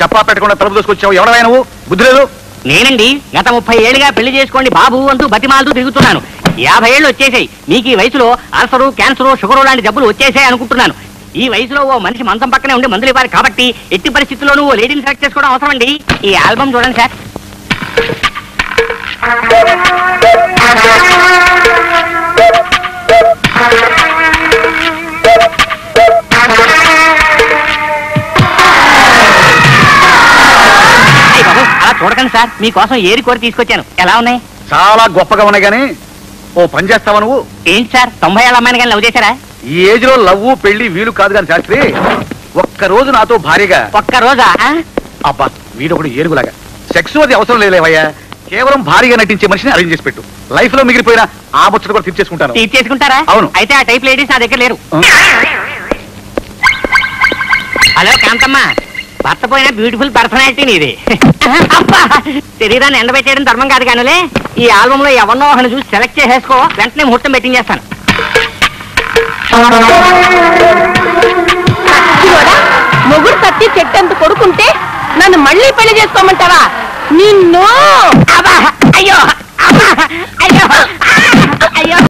చెప్పా పెట్టకుండా తలుపు దోసుకొచ్చావు ఎవడవా నువ్వు బుద్ధి లేదు నేనండి గత ముప్పై ఏళ్ళుగా పెళ్లి చేసుకోండి బాబు అంటూ బతిమాలుతూ తిరుగుతున్నాను యాభై ఏళ్ళు వచ్చేసాయి మీకు ఈ వయసులో అల్సరు క్యాన్సరు షుగరు లాంటి జబ్బులు వచ్చేసాయి అనుకుంటున్నాను ఈ వయసులో ఓ మనిషి మంచం పక్కనే ఉండి మందులు ఇవ్వాలి కాబట్టి ఎట్టి పరిస్థితుల్లోనూ ఓ లేడీని సెలెక్ట్ చేసుకోవడం అవసరం అండి ఈ ఆల్బమ్ చూడండి సార్ అయ్ బాబు అలా చూడకండి సార్ మీకోసం ఏరి కోరి తీసుకొచ్చాను ఎలా ఉన్నాయి చాలా గొప్పగా ఉన్నాయి కానీ ఓ పని చేస్తావా నువ్వు ఏంటి సార్ తొంభై ఏళ్ళ అమ్మాయిని కానీ లవ్ చేశారా ఈ ఏజ్ లో లవ్వు పెళ్లి వీలు కాదు కానీ శాస్త్రి ఒక్క రోజు నాతో భారీగా ఒక్క రోజా ఆ? అబ్బా వీడు ఒకటి ఏరుగులాగా సెక్స్ అది అవసరం లేదేవయ్యా కేవలం భారీగా నటించే మనిషిని అరేంజ్ చేసి పెట్టు లైఫ్ లో మిగిలిపోయిన ఆ ముచ్చట కూడా తీర్చేసుకుంటాను తీర్చేసుకుంటారా అవును. అయితే ఆ టైప్ లేడీస్ నా దగ్గర లేరు ఆ? హలో కాంతమ్మ భర్త పోయిన బ్యూటిఫుల్ పర్సనాలిటీ నీది అబ్బా శరీరాన్ని ఎండబెట్టేయడం ధర్మం కాదు కానులే ఈ ఆల్బమ్ లో ఎవరినో ఒకరిని చూసి సెలెక్ట్ చేసేసుకో వెంటనే ముహూర్తం బెట్టింగ్ చేస్తాను చూడా మొగుడు సత్తి చెట్టంత కొడుకుంటే నన్ను మళ్ళీ పెళ్లి చేసుకోమంటావా నిన్ను అబ్బా అయ్యో అబ్బా అయ్యో